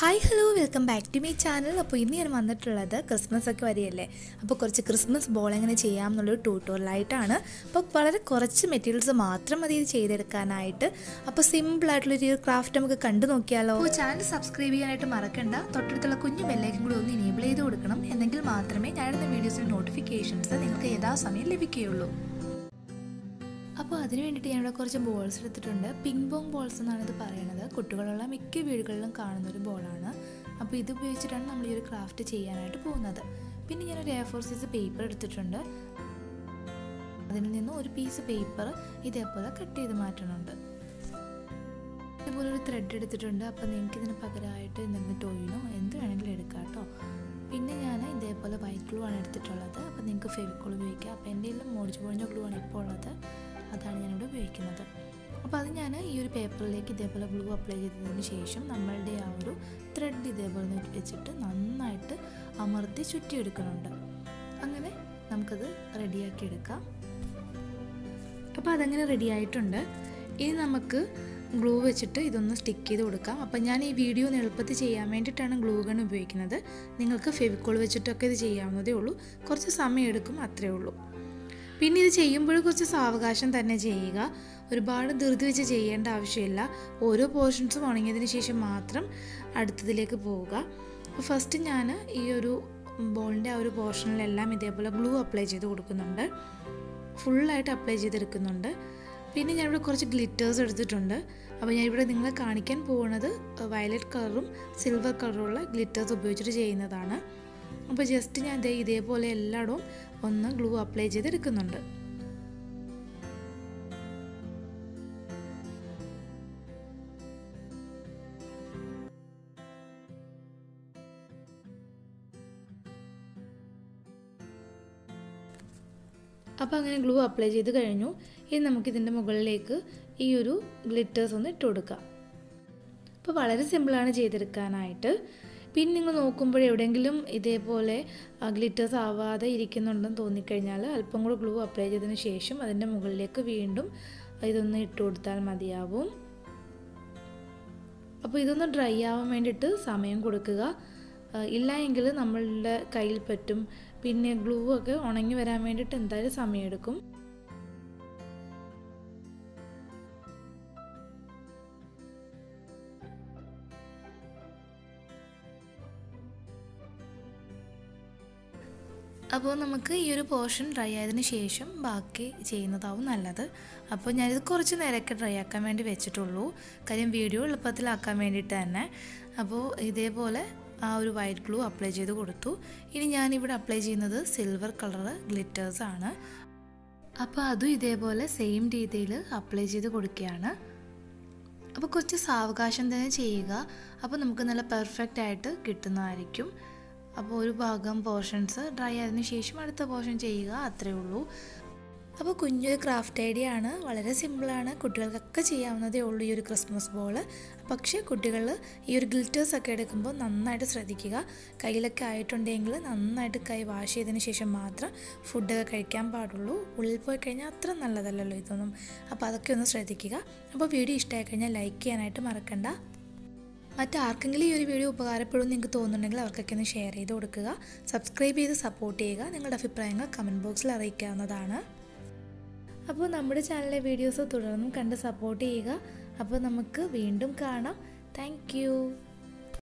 hi hello welcome back to my channel അപ്പോൾ ഇന്ന് ഞാൻ വന്നിട്ടുള്ളത് ക്രിസ്മസ് ഒക്കെ വരികയല്ലേ അപ്പോൾ കുറച്ച് ക്രിസ്മസ് ബോൾ എങ്ങനെ ചെയ്യാം എന്നുള്ളൊരു ട്യൂട്ടോറിയലായിട്ടാണ് അപ്പോൾ വളരെ കുറച്ച് മെറ്റീരിയൽസ് മാത്രം മതി ഇത് ചെയ്തെടുക്കാനായിട്ട് അപ്പോൾ സിമ്പിളായിട്ടുള്ളൊരു ഈ ഒരു ക്രാഫ്റ്റ് നമുക്ക് കണ്ടു നോക്കിയാലോ അപ്പോൾ ചാനൽ സബ്സ്ക്രൈബ് ചെയ്യാനായിട്ട് മറക്കണ്ട തൊട്ടടുത്തുള്ള കുഞ്ഞു ബെല്ലേക്കും കൂടി ഒന്ന് ഇനേബിൾ ചെയ്ത് കൊടുക്കണം എന്നെങ്കിൽ മാത്രമേ ഞാനിടുന്ന വീഡിയോസിൻ്റെ നോട്ടിഫിക്കേഷൻസ് നിങ്ങൾക്ക് യഥാസമയം ലഭിക്കുകയുള്ളൂ അപ്പോൾ അതിന് വേണ്ടിയിട്ട് ഞാനിവിടെ കുറച്ച് ബോൾസ് എടുത്തിട്ടുണ്ട് പിങ് പോങ് ബോൾസ് എന്നാണ് ഇത് പറയുന്നത് കുട്ടികളുള്ള മിക്ക വീടുകളിലും കാണുന്ന ഒരു ബോളാണ് അപ്പോൾ ഇത് ഉപയോഗിച്ചിട്ടാണ് നമ്മൾ ഈ ഒരു ക്രാഫ്റ്റ് ചെയ്യാനായിട്ട് പോകുന്നത് പിന്നെ ഞാനൊരു എ ഫോർ സൈസ് പേപ്പർ എടുത്തിട്ടുണ്ട് അതിൽ നിന്ന് ഒരു പീസ് പേപ്പർ ഇതേപോലെ കട്ട് ചെയ്ത് മാറ്റണുണ്ട് ഇതുപോലെ ഒരു ത്രെഡ് എടുത്തിട്ടുണ്ട് അപ്പോൾ നിങ്ങൾക്ക് ഇതിന് പകരമായിട്ട് എന്തെങ്കിലും ടോയിനോ എന്ത് വേണമെങ്കിലും എടുക്കാം കേട്ടോ പിന്നെ ഞാൻ ഇതേപോലെ വൈറ്റ് ഗ്ലൂ ആണ് എടുത്തിട്ടുള്ളത് അപ്പോൾ നിങ്ങൾക്ക് ഫെവിക്കോൾ ഉപയോഗിക്കാം അപ്പോൾ എൻ്റെ കയ്യിൽ മോടിച്ചു പൊഴിഞ്ഞ ഗ്ലൂ ആണ് ഇപ്പോൾ ഉള്ളത് അതാണ് ഞാനിവിടെ ഉപയോഗിക്കുന്നത് അപ്പോൾ അത് ഞാൻ ഈ ഒരു പേപ്പറിലേക്ക് ഇതേപോലെ ഗ്ലൂ അപ്ലൈ ചെയ്തതിന് ശേഷം നമ്മളുടെ ആ ഒരു ത്രെഡ് ഇതേപോലെ ഒന്ന് വെച്ചിട്ട് നന്നായിട്ട് അമർത്തി ചുറ്റിയെടുക്കുന്നുണ്ട് അങ്ങനെ നമുക്കത് റെഡിയാക്കി എടുക്കാം അപ്പോൾ അതങ്ങനെ റെഡി ആയിട്ടുണ്ട് ഇനി നമുക്ക് ഗ്ലൂ വെച്ചിട്ട് ഇതൊന്ന് സ്റ്റിക്ക് ചെയ്ത് കൊടുക്കാം അപ്പം ഞാൻ ഈ വീഡിയോ ഒന്ന് എളുപ്പത്തിൽ ചെയ്യാൻ വേണ്ടിയിട്ടാണ് ഗ്ലൂ ഗൺ ഉപയോഗിക്കുന്നത് നിങ്ങൾക്ക് ഫെവിക്കോൾ വെച്ചിട്ടൊക്കെ ഇത് ചെയ്യാവുന്നതേ ഉള്ളൂ കുറച്ച് സമയം എടുക്കും അത്രേ ഉള്ളൂ പിന്നെ ഇത് ചെയ്യുമ്പോൾ കുറച്ച് സാവകാശം തന്നെ ചെയ്യുക ഒരുപാട് ധൃതി വെച്ച് ചെയ്യേണ്ട ആവശ്യമില്ല ഓരോ പോർഷൻസും ഉണങ്ങിയതിന് ശേഷം മാത്രം അടുത്തതിലേക്ക് പോവുക അപ്പോൾ ഫസ്റ്റ് ഞാൻ ഈ ഒരു ബോളിൻ്റെ ആ ഒരു പോർഷനിലെല്ലാം ഇതേപോലെ ഗ്ലൂ അപ്ലൈ ചെയ്ത് കൊടുക്കുന്നുണ്ട് ഫുള്ളായിട്ട് അപ്ലൈ ചെയ്തെടുക്കുന്നുണ്ട് പിന്നെ ഞാനിവിടെ കുറച്ച് ഗ്ലിറ്റേഴ്സ് എടുത്തിട്ടുണ്ട് അപ്പോൾ ഞാനിവിടെ നിങ്ങളെ കാണിക്കാൻ പോകുന്നത് വയലറ്റ് കളറും സിൽവർ കളറുള്ള ഗ്ലിറ്റേഴ്സ് ഉപയോഗിച്ചിട്ട് ചെയ്യുന്നതാണ് അപ്പോൾ ജസ്റ്റ് ഞാൻ ദേ ഇതേപോലെ എല്ലായിടവും ഒന്ന് ഗ്ലൂ അപ്ലൈ ചെയ്തെടുക്കുന്നുണ്ട് അപ്പോൾ അങ്ങനെ ഗ്ലൂ അപ്ലൈ ചെയ്ത് കഴിഞ്ഞു ഇനി നമുക്കിതിൻ്റെ മുകളിലേക്ക് ഈ ഒരു ഗ്ലിറ്റേഴ്സ് ഒന്ന് ഇട്ട് കൊടുക്കാം അപ്പോൾ വളരെ സിമ്പിളാണ് ചെയ്തെടുക്കാനായിട്ട് പിന്നെ നിങ്ങൾ നോക്കുമ്പോൾ എവിടെയെങ്കിലും ഇതേപോലെ ഗ്ലിറ്റേഴ്സ് ആവാതെ ഇരിക്കുന്നുണ്ടെന്ന് തോന്നിക്കഴിഞ്ഞാൽ അല്പം കൂടെ ഗ്ലൂ അപ്ലൈ ചെയ്തതിന് ശേഷം അതിൻ്റെ മുകളിലേക്ക് വീണ്ടും ഇതൊന്ന് ഇട്ട് കൊടുത്താൽ മതിയാവും അപ്പോൾ ഇതൊന്ന് ഡ്രൈ ആവാൻ വേണ്ടിയിട്ട് സമയം കൊടുക്കുക ഇല്ല എങ്കിൽ നമ്മളുടെ കയ്യിൽ പറ്റും പിന്നെ ഗ്ലൂ ഒക്കെ ഉണങ്ങി വരാൻ വേണ്ടിയിട്ട് എന്തായാലും സമയമെടുക്കും അപ്പോൾ നമുക്ക് ഈ ഒരു പോർഷൻ ഡ്രൈ ആയതിനു ശേഷം ബാക്കി ചെയ്യുന്നതാവും നല്ലത് അപ്പോൾ ഞാനിത് കുറച്ച് നേരമൊക്കെ ഡ്രൈ ആക്കാൻ വേണ്ടി വെച്ചിട്ടുള്ളൂ കാര്യം വീഡിയോ എളുപ്പത്തിലാക്കാൻ വേണ്ടിയിട്ട് തന്നെ അപ്പോൾ ഇതേപോലെ ആ ഒരു വൈറ്റ് ഗ്ലൂ അപ്ലൈ ചെയ്ത് കൊടുത്തു ഇനി ഞാനിവിടെ അപ്ലൈ ചെയ്യുന്നത് സിൽവർ കളർ ഗ്ലിറ്റേഴ്സ് ആണ് അപ്പോൾ അതും ഇതേപോലെ സെയിം രീതിയിൽ അപ്ലൈ ചെയ്ത് കൊടുക്കുകയാണ് അപ്പോൾ കുറച്ച് സാവകാശം തന്നെ ചെയ്യുക അപ്പോൾ നമുക്ക് നല്ല പെർഫെക്റ്റ് ആയിട്ട് കിട്ടുന്നതായിരിക്കും അപ്പോൾ ഒരു ഭാഗം പോർഷൻസ് ഡ്രൈ ആയതിനു ശേഷം അടുത്ത പോർഷൻ ചെയ്യുക അത്രേ ഉള്ളൂ അപ്പോൾ കുഞ്ഞൊരു ക്രാഫ്റ്റ് ഐഡിയ ആണ് വളരെ സിമ്പിളാണ് കുട്ടികൾക്കൊക്കെ ചെയ്യാവുന്നതേ ഉള്ളൂ ഈ ഒരു ക്രിസ്മസ് ബോൾ പക്ഷേ കുട്ടികൾ ഈ ഒരു ഗ്ലിറ്റേഴ്സ് ഒക്കെ എടുക്കുമ്പോൾ നന്നായിട്ട് ശ്രദ്ധിക്കുക കയ്യിലൊക്കെ ആയിട്ടുണ്ടെങ്കിൽ നന്നായിട്ട് കൈ വാഷ് ചെയ്തതിന് ശേഷം മാത്രം ഫുഡൊക്കെ കഴിക്കാൻ പാടുള്ളൂ ഉള്ളിൽ പോയി കഴിഞ്ഞാൽ അത്ര നല്ലതല്ലല്ലോ ഇതൊന്നും അപ്പോൾ അതൊക്കെ ഒന്ന് ശ്രദ്ധിക്കുക അപ്പോൾ വീഡിയോ ഇഷ്ടമായി കഴിഞ്ഞാൽ ലൈക്ക് ചെയ്യാനായിട്ട് മറക്കണ്ട മറ്റാർക്കെങ്കിലും ഈ ഒരു വീഡിയോ ഉപകാരപ്പെടും നിങ്ങൾക്ക് തോന്നുന്നുണ്ടെങ്കിൽ അവർക്കൊക്കെ ഒന്ന് ഷെയർ ചെയ്ത് കൊടുക്കുക സബ്സ്ക്രൈബ് ചെയ്ത് സപ്പോർട്ട് ചെയ്യുക നിങ്ങളുടെ അഭിപ്രായങ്ങൾ കമൻറ്റ് ബോക്സിൽ അറിയിക്കാവുന്നതാണ് അപ്പോൾ നമ്മുടെ ചാനലിലെ വീഡിയോസ് തുടർന്നും കണ്ട് സപ്പോർട്ട് ചെയ്യുക അപ്പോൾ നമുക്ക് വീണ്ടും കാണാം താങ്ക്